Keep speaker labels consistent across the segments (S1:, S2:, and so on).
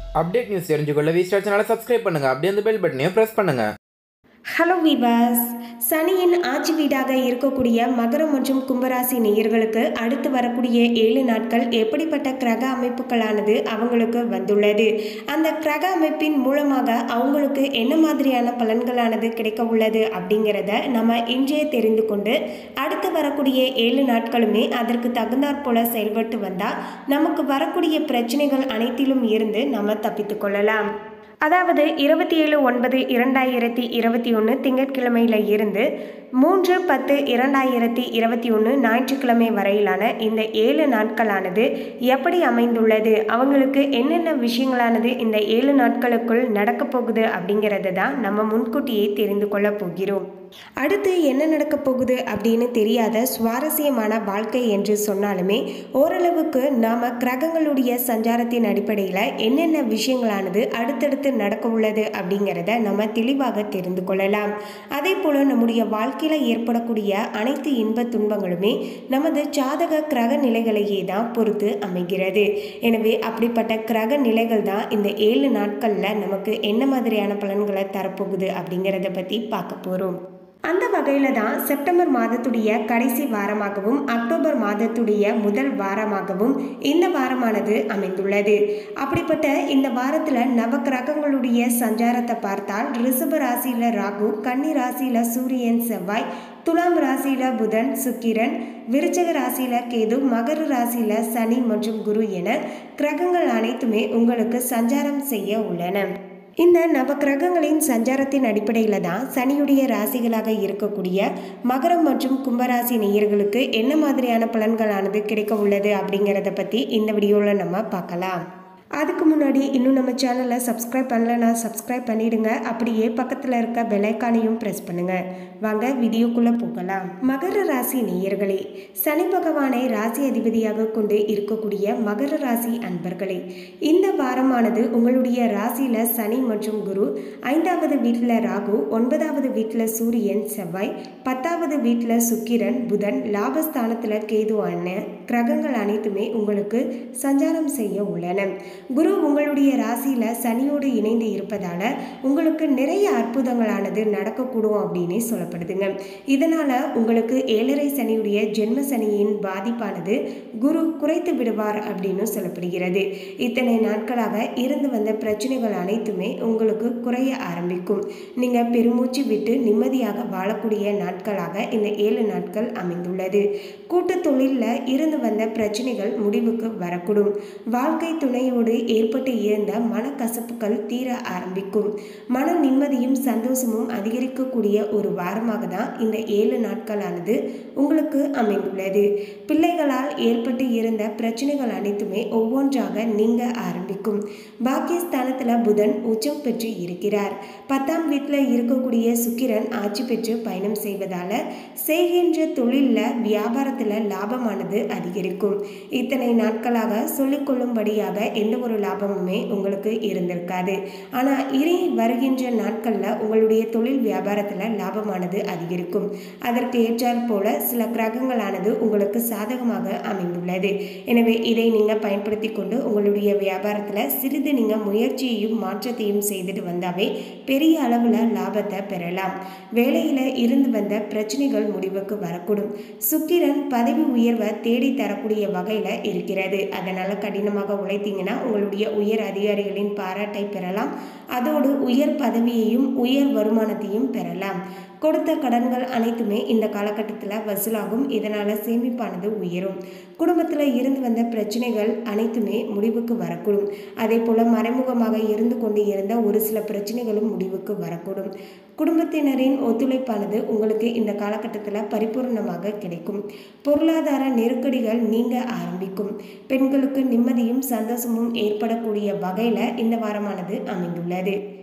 S1: update news தெரிஞ்சுக்கொள்ள V star சேனலை subscribe பண்ணுங்கள் அப்படியே அந்த பெல் பட்டனையும் ப்ரெஸ் பண்ணுங்கள்
S2: ஹலோ வீவர்ஸ் சனியின் ஆட்சி வீடாக இருக்கக்கூடிய மகரம் மற்றும் கும்பராசி நேயர்களுக்கு அடுத்து வரக்கூடிய ஏழு நாட்கள் எப்படிப்பட்ட கிரக அமைப்புகளானது அவங்களுக்கு வந்துள்ளது அந்த கிரக அமைப்பின் மூலமாக அவங்களுக்கு என்ன மாதிரியான பலன்களானது கிடைக்க உள்ளது அப்படிங்கிறத நம்ம இன்றே தெரிந்து கொண்டு அடுத்து வரக்கூடிய ஏழு நாட்களுமே அதற்கு தகுந்தாற் போல செயல்பட்டு வந்தால் நமக்கு வரக்கூடிய பிரச்சனைகள் அனைத்திலும் இருந்து நம்ம தப்பித்து கொள்ளலாம் அதாவது இருபத்தி ஏழு ஒன்பது இரண்டாயிரத்தி இருபத்தி ஒன்று திங்கட்கிழமையில இருந்து மூன்று பத்து இரண்டாயிரத்தி இருபத்தி ஒன்று ஞாயிற்றுக்கிழமை வரையிலான இந்த ஏழு நாட்களானது எப்படி அமைந்துள்ளது அவங்களுக்கு என்னென்ன விஷயங்களானது இந்த ஏழு நாட்களுக்குள் நடக்கப் போகுது அப்படிங்கிறத தான் நம்ம முன்கூட்டியே தெரிந்து கொள்ள போகிறோம் அடுத்து என்ன நடக்க போகுது அப்படின்னு தெரியாத சுவாரஸ்யமான வாழ்க்கை என்று சொன்னாலுமே ஓரளவுக்கு நாம் கிரகங்களுடைய சஞ்சாரத்தின் அடிப்படையில் என்னென்ன விஷயங்களானது அடுத்தடுத்து நடக்க உள்ளது அப்படிங்கிறத நம்ம தெளிவாக தெரிந்து கொள்ளலாம் அதே போல் நம்முடைய வாழ்க்கையில் ஏற்படக்கூடிய அனைத்து இன்ப துன்பங்களுமே நமது ஜாதக கிரக நிலைகளையே தான் பொறுத்து அமைகிறது எனவே அப்படிப்பட்ட கிரக நிலைகள் தான் இந்த ஏழு நாட்களில் நமக்கு என்ன மாதிரியான பலன்களை தரப்போகுது அப்படிங்கிறத பற்றி பார்க்க போகிறோம் அந்த வகையில் தான் செப்டம்பர் மாதத்துடைய கடைசி வாரமாகவும் அக்டோபர் மாதத்துடைய முதல் வாரமாகவும் இந்த வாரமானது அமைந்துள்ளது அப்படிப்பட்ட இந்த வாரத்தில் நவக்கிரகங்களுடைய சஞ்சாரத்தை பார்த்தால் ரிஷப ராசியில் ராகு கன்னி ராசியில் சூரியன் செவ்வாய் துலாம் ராசியில் புதன் சுக்கிரன் விருச்சக ராசியில் கேது மகர ராசியில் சனி மற்றும் குரு என கிரகங்கள் அனைத்துமே உங்களுக்கு சஞ்சாரம் செய்ய உள்ளன இந்த நவ கிரகங்களின் சஞ்சாரத்தின் அடிப்படையில் தான் சனியுடைய ராசிகளாக இருக்கக்கூடிய மகரம் மற்றும் கும்பராசி நேயர்களுக்கு என்ன மாதிரியான பலன்களானது கிடைக்க உள்ளது அப்படிங்கிறத பற்றி இந்த வீடியோவில் நம்ம பார்க்கலாம் அதுக்கு முன்னாடி இன்னும் நம்ம சேனலை சப்ஸ்கிரைப் பண்ணலன்னா சப்ஸ்கிரைப் பண்ணிடுங்க அப்படியே பக்கத்தில் இருக்க பெலைக்கானையும் ப்ரெஸ் பண்ணுங்க வாங்க வீடியோக்குள்ளே போகலாம் மகர ராசி நேயர்களே சனி பகவானை ராசி அதிபதியாக கொண்டு இருக்கக்கூடிய மகர ராசி அன்பர்களே இந்த வாரமானது உங்களுடைய ராசியில் சனி மற்றும் குரு ஐந்தாவது வீட்டில் ராகு ஒன்பதாவது வீட்டில் சூரியன் செவ்வாய் பத்தாவது வீட்டில் சுக்கிரன் புதன் லாபஸ்தானத்தில் கேது அண்ணன் கிரகங்கள் அனைத்துமே உங்களுக்கு சஞ்சாரம் செய்ய உள்ளன குரு உங்களுடைய ராசியில் சனியோடு இணைந்து இருப்பதால் உங்களுக்கு நிறைய அற்புதங்களானது நடக்கக்கூடும் அப்படின்னு சொல்லப்படுதுங்க இதனால் உங்களுக்கு ஏழரை சனியுடைய ஜென்ம சனியின் பாதிப்பானது குரு குறைத்து விடுவார் அப்படின்னு சொல்லப்படுகிறது இத்தனை நாட்களாக இருந்து வந்த பிரச்சனைகள் அனைத்துமே உங்களுக்கு குறைய ஆரம்பிக்கும் நீங்கள் பெருமூச்சு விட்டு நிம்மதியாக வாழக்கூடிய நாட்களாக இந்த ஏழு நாட்கள் அமைந்துள்ளது கூட்டு தொழிலில் இருந்து வந்த பிரச்சனைகள் முடிவுக்கு வரக்கூடும் வாழ்க்கை துணையோடு ஏற்பட்டு இருந்த மனக்கசப்புகள் தீர ஆரம்பிக்கும் மன நிம்மதியும் சந்தோஷமும் அதிகரிக்கக்கூடிய ஒரு வாரமாக தான் இந்த ஏழு நாட்களானது உங்களுக்கு அமைந்துள்ளது பிள்ளைகளால் ஏற்பட்டு இருந்த பிரச்சனைகள் அனைத்துமே ஒவ்வொன்றாக நீங்க ஆரம்பிக்கும் பாக்கியஸ்தானத்தில் புதன் உச்சம் பெற்று இருக்கிறார் பத்தாம் வீட்டில் இருக்கக்கூடிய சுக்கிரன் ஆட்சி பெற்று பயணம் செய்வதால் செய்கின்ற தொழிலில் வியாபாரத்தில் லாபமானது அதிகரிக்கும் இத்தனை நாட்களாக சொல்லிக்கொள்ளும்படியாக எந்த ஒரு லாபமுமே உங்களுக்கு இருந்திருக்காது ஆனால் இனி வருகின்ற நாட்களில் உங்களுடைய தொழில் வியாபாரத்தில் லாபமானது அதிகரிக்கும் அதற்கு ஏற்றாற் போல சில கிரகங்களானது உங்களுக்கு சாதகமாக அமைந்துள்ளது எனவே இதை நீங்கள் பயன்படுத்தி கொண்டு உங்களுடைய வியாபாரத்தில் சிறிது நீங்கள் முயற்சியையும் மாற்றத்தையும் செய்துட்டு வந்தாவே பெரிய அளவில் லாபத்தை பெறலாம் வேலையில் இருந்து வந்த பிரச்சனைகள் முடிவுக்கு வரக்கூடும் சுக்கிரன் பதவி உயர்வை தேடி தரக்கூடிய வகையில் இருக்கிறது அதனால் கடினமாக உழைத்தீங்கன்னா உங்களுடைய உயர் அதிகாரிகளின் பாராட்டை பெறலாம் அதோடு உயர் பதவியையும் உயர் வருமானத்தையும் பெறலாம் கொடுத்த கடன்கள் அனைத்துமே இந்த காலகட்டத்தில் வசூலாகும் இதனால் சேமிப்பானது உயரும் குடும்பத்தில் இருந்து வந்த பிரச்சனைகள் அனைத்துமே முடிவுக்கு வரக்கூடும் அதே போல் மறைமுகமாக இருந்து கொண்டு இருந்த ஒரு சில பிரச்சனைகளும் முடிவுக்கு வரக்கூடும் குடும்பத்தினரின் ஒத்துழைப்பானது உங்களுக்கு இந்த காலகட்டத்தில் பரிபூர்ணமாக கிடைக்கும் பொருளாதார நெருக்கடிகள் நீங்க ஆரம்பிக்கும் பெண்களுக்கு நிம்மதியும் சந்தோஷமும் ஏற்படக்கூடிய வகையில் இந்த வாரமானது அமைந்துள்ளது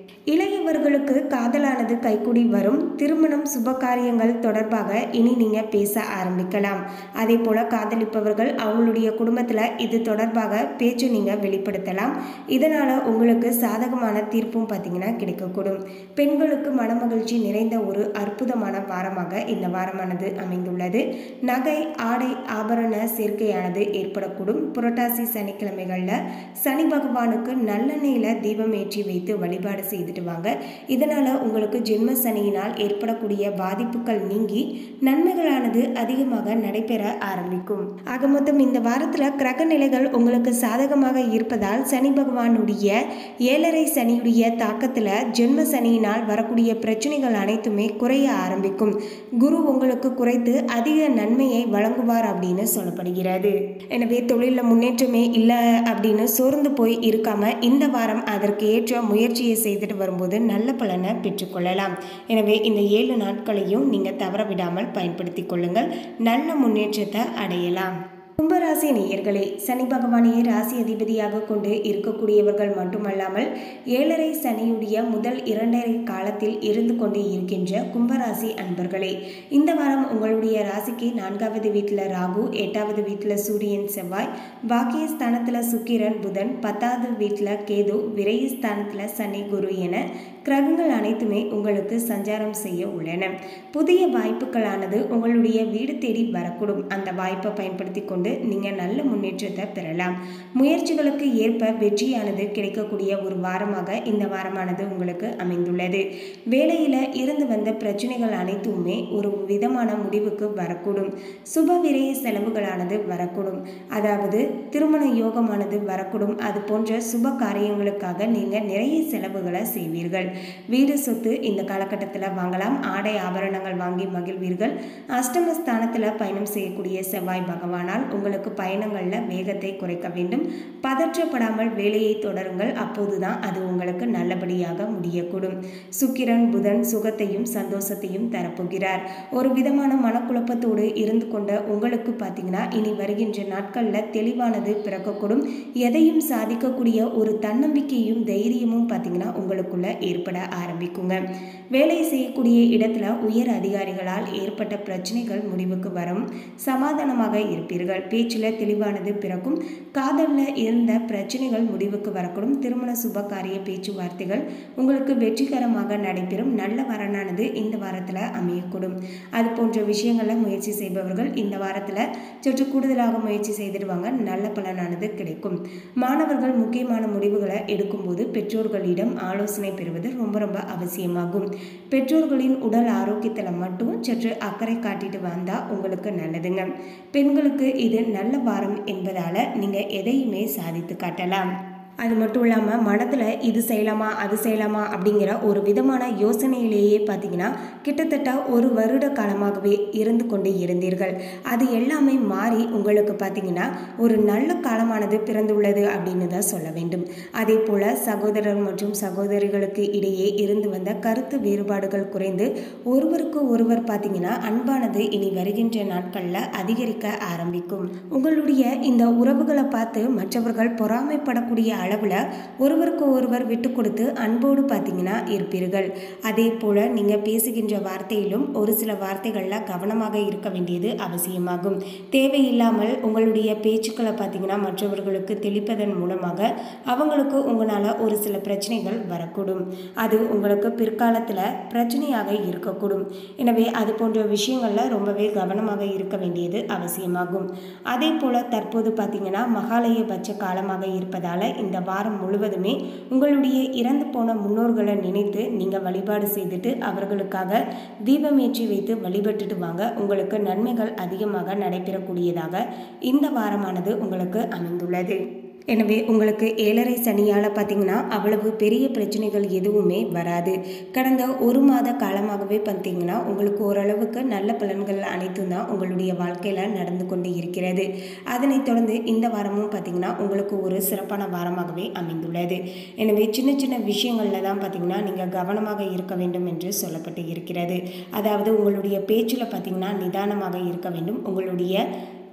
S2: இளையவர்களுக்கு காதலானது கைக்கூடி வரும் திருமணம் சுப காரியங்கள் தொடர்பாக இனி நீங்கள் பேச ஆரம்பிக்கலாம் அதே போல் காதலிப்பவர்கள் அவங்களுடைய குடும்பத்தில் இது தொடர்பாக பேச்சு நீங்கள் வெளிப்படுத்தலாம் இதனால் உங்களுக்கு சாதகமான தீர்ப்பும் பார்த்தீங்கன்னா கிடைக்கக்கூடும் பெண்களுக்கு மனமகிழ்ச்சி நிறைந்த ஒரு அற்புதமான வாரமாக இந்த வாரமானது அமைந்துள்ளது நகை ஆடை ஆபரண சேர்க்கையானது ஏற்படக்கூடும் புரட்டாசி சனிக்கிழமைகளில் சனி பகவானுக்கு நல்லெண்ணெயில் தீபம் ஏற்றி வைத்து வழிபாடு செய்துட்டு வாங்க இதனால் உங்களுக்கு ஜென்ம சனியினால் ஏற்படக்கூடிய பாதிப்புகள் நீங்கி நன்மைகளானது அதிகமாக நடைபெற ஆரம்பிக்கும் ஆக மொத்தம் இந்த வாரத்தில் கிரக நிலைகள் உங்களுக்கு சாதகமாக இருப்பதால் சனி பகவானுடைய ஏழரை சனியுடைய தாக்கத்தில் ஜென்ம சனியினால் வரக்கூடிய பிரச்சனைகள் அனைத்துமே குறைய ஆரம்பிக்கும் குரு உங்களுக்கு குறைத்து அதிக நன்மையை வழங்குவார் அப்படின்னு சொல்லப்படுகிறது எனவே தொழிலில் முன்னேற்றமே இல்லை அப்படின்னு சோர்ந்து போய் இருக்காம இந்த வாரம் அதற்கு ஏற்ற முயற்சியை செய்துட்டு வரும்போது நல்ல பலனை பெற்றுக்கொள்ளலாம் எனவே இந்த ஏழு நாட்களையும் நீங்கள் தவற விடாமல் பயன்படுத்தி கொள்ளுங்கள் நல்ல முன்னேற்றத்தை அடையலாம் கும்பராசி நேயர்களே சனி பகவானையே ராசி அதிபதியாக கொண்டு இருக்கக்கூடியவர்கள் மட்டுமல்லாமல் ஏழரை சனியுடைய முதல் இரண்டரை காலத்தில் இருந்து கொண்டு இருக்கின்ற கும்பராசி அன்பர்களே இந்த வாரம் உங்களுடைய ராசிக்கு நான்காவது வீட்டில் ராகு எட்டாவது வீட்டில் சூரியன் செவ்வாய் பாக்கிய ஸ்தானத்தில் சுக்கிரன் புதன் பத்தாவது வீட்டில் கேது விரைய ஸ்தானத்தில் சனி குரு என கிரகங்கள் அனைத்துமே உங்களுக்கு சஞ்சாரம் செய்ய உள்ளன புதிய வாய்ப்புகளானது உங்களுடைய வீடு தேடி வரக்கூடும் அந்த வாய்ப்பை பயன்படுத்தி கொண்டு நீங்கள் நல்ல முன்னேற்றத்தை பெறலாம் முயற்சிகளுக்கு ஏற்ப வெற்றியானது கிடைக்கக்கூடிய ஒரு வாரமாக இந்த வாரமானது உங்களுக்கு அமைந்துள்ளது வேலையில் இருந்து வந்த பிரச்சனைகள் அனைத்துமே ஒரு விதமான முடிவுக்கு வரக்கூடும் சுப விரய செலவுகளானது வரக்கூடும் அதாவது திருமண யோகமானது வரக்கூடும் அது போன்ற சுப காரியங்களுக்காக நீங்கள் நிறைய செலவுகளை செய்வீர்கள் வீடு சொத்து இந்த காலகட்டத்தில் வாங்கலாம் ஆடை ஆபரணங்கள் வாங்கி மகிழ்வீர்கள் அஷ்டமஸ்தானத்தில் பயணம் செய்யக்கூடிய செவ்வாய் பகவானால் உங்களுக்கு பயணங்களில் வேகத்தை குறைக்க வேண்டும் பதற்றப்படாமல் வேலையை தொடருங்கள் அப்போதுதான் அது உங்களுக்கு நல்லபடியாக முடியக்கூடும் சுக்கிரன் புதன் சுகத்தையும் சந்தோஷத்தையும் தரப்போகிறார் ஒரு விதமான மனக்குழப்பத்தோடு இருந்து கொண்ட உங்களுக்கு பார்த்தீங்கன்னா இனி வருகின்ற நாட்களில் தெளிவானது பிறக்கக்கூடும் எதையும் சாதிக்கக்கூடிய ஒரு தன்னம்பிக்கையும் தைரியமும் பார்த்தீங்கன்னா உங்களுக்குள்ள ஏற்பட ஆரம்பிக்குங்க வேலை செய்யக்கூடிய இடத்துல உயர் அதிகாரிகளால் ஏற்பட்ட பிரச்சனைகள் முடிவுக்கு வரும் சமாதானமாக இருப்பீர்கள் பேச்சில் தெளிவானது பிறக்கும் காதலில் இருந்த பிரச்சனைகள் முடிவுக்கு வரக்கூடும் திருமண சுப காரிய பேச்சுவார்த்தைகள் உங்களுக்கு வெற்றிகரமாக நடைபெறும் நல்ல வரனானது இந்த வாரத்தில் அமையக்கூடும் அது போன்ற விஷயங்களில் முயற்சி செய்பவர்கள் இந்த வாரத்தில் சற்று கூடுதலாக முயற்சி செய்திடுவாங்க நல்ல பலனானது கிடைக்கும் மாணவர்கள் முக்கியமான முடிவுகளை எடுக்கும்போது பெற்றோர்களிடம் ஆலோசனை பெறுவது ரொம்ப ரொம்ப அவசியமாகும் பெற்றோர்களின் உடல் ஆரோக்கியத்தில் மட்டும் சற்று அக்கறை காட்டிட்டு வந்தால் உங்களுக்கு நல்லதுங்க பெண்களுக்கு இது நல்ல வாரம் என்பதால் நீங்கள் எதையுமே சாதித்து காட்டலாம் அது மட்டும் இல்லாமல் மனதில் இது செய்யலாமா அது செய்யலாமா அப்படிங்கிற ஒரு விதமான யோசனையிலேயே பார்த்தீங்கன்னா கிட்டத்தட்ட ஒரு வருட காலமாகவே இருந்து கொண்டு இருந்தீர்கள் அது எல்லாமே மாறி உங்களுக்கு பார்த்தீங்கன்னா ஒரு நல்ல காலமானது பிறந்துள்ளது அப்படின்னு தான் சொல்ல வேண்டும் அதே போல் சகோதரர் மற்றும் சகோதரிகளுக்கு இடையே இருந்து வந்த கருத்து வேறுபாடுகள் குறைந்து ஒருவருக்கு ஒருவர் பார்த்தீங்கன்னா அன்பானது இனி வருகின்ற நாட்களில் அதிகரிக்க ஆரம்பிக்கும் உங்களுடைய இந்த உறவுகளை பார்த்து மற்றவர்கள் பொறாமைப்படக்கூடிய அளவில் ஒருவருக்கு ஒருவர் விட்டு கொடுத்து அன்போடு பார்த்தீங்கன்னா இருப்பீர்கள் அதே போல் நீங்கள் பேசுகின்ற வார்த்தையிலும் ஒரு சில வார்த்தைகளில் கவனமாக இருக்க வேண்டியது அவசியமாகும் தேவையில்லாமல் உங்களுடைய பேச்சுக்களை பார்த்தீங்கன்னா மற்றவர்களுக்கு தெளிப்பதன் மூலமாக அவங்களுக்கு உங்களால் ஒரு சில பிரச்சனைகள் வரக்கூடும் அது உங்களுக்கு பிற்காலத்தில் பிரச்சனையாக இருக்கக்கூடும் எனவே அது போன்ற விஷயங்களில் ரொம்பவே கவனமாக இருக்க வேண்டியது அவசியமாகும் அதே போல் தற்போது பார்த்தீங்கன்னா மகாலயபட்ச காலமாக இருப்பதால் இந்த வாரம் முழுவதுமே உங்களுடைய இறந்து போன முன்னோர்களை நினைத்து நீங்கள் வழிபாடு செய்துட்டு அவர்களுக்காக தீபம் ஏற்றி வைத்து வழிபட்டுட்டு வாங்க உங்களுக்கு நன்மைகள் அதிகமாக நடைபெறக்கூடியதாக இந்த வாரமானது உங்களுக்கு அமைந்துள்ளது எனவே உங்களுக்கு ஏழரை சனியால் பார்த்தீங்கன்னா அவ்வளவு பெரிய பிரச்சனைகள் எதுவுமே வராது கடந்த ஒரு மாத காலமாகவே பார்த்தீங்கன்னா உங்களுக்கு ஓரளவுக்கு நல்ல பலன்கள் அனைத்தும் தான் உங்களுடைய வாழ்க்கையில் நடந்து கொண்டு இருக்கிறது அதனைத் தொடர்ந்து இந்த வாரமும் பார்த்தீங்கன்னா உங்களுக்கு ஒரு சிறப்பான வாரமாகவே அமைந்துள்ளது எனவே சின்ன சின்ன விஷயங்களில் தான் பார்த்தீங்கன்னா நீங்கள் கவனமாக இருக்க வேண்டும் என்று சொல்லப்பட்டு இருக்கிறது அதாவது உங்களுடைய பேச்சில் பார்த்தீங்கன்னா நிதானமாக இருக்க வேண்டும் உங்களுடைய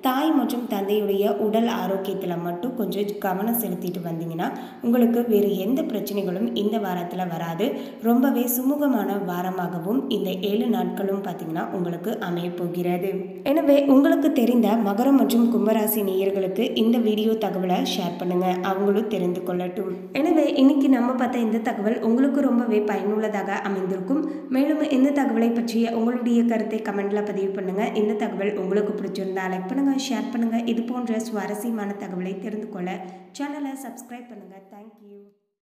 S2: தாய் மற்றும் தந்தையுடைய உடல் ஆரோக்கியத்தில் மட்டும் கொஞ்சம் கவனம் செலுத்திட்டு வந்தீங்கன்னா உங்களுக்கு வேறு எந்த பிரச்சனைகளும் இந்த வாரத்தில் வராது ரொம்பவே சுமூகமான வாரமாகவும் இந்த ஏழு நாட்களும் பார்த்தீங்கன்னா உங்களுக்கு அமைய போகிறது எனவே உங்களுக்கு தெரிந்த மகரம் மற்றும் கும்பராசி நேயர்களுக்கு இந்த வீடியோ தகவலை ஷேர் பண்ணுங்க அவங்களும் தெரிந்து கொள்ளட்டும் எனவே இன்னைக்கு நம்ம பார்த்த இந்த தகவல் உங்களுக்கு ரொம்பவே பயனுள்ளதாக அமைந்திருக்கும் மேலும் இந்த தகவலை பற்றிய உங்களுடைய கருத்தை கமெண்ட்ல பதிவு பண்ணுங்க இந்த தகவல் உங்களுக்கு பிடிச்சிருந்தா லைக் பண்ணுங்க ஷேர் பண்ணுங்க இது போன்ற சுவாரஸ்யமான தகவலை தெரிந்து கொள்ள சேனலை சப்ஸ்கிரைப் பண்ணுங்க தேங்க்யூ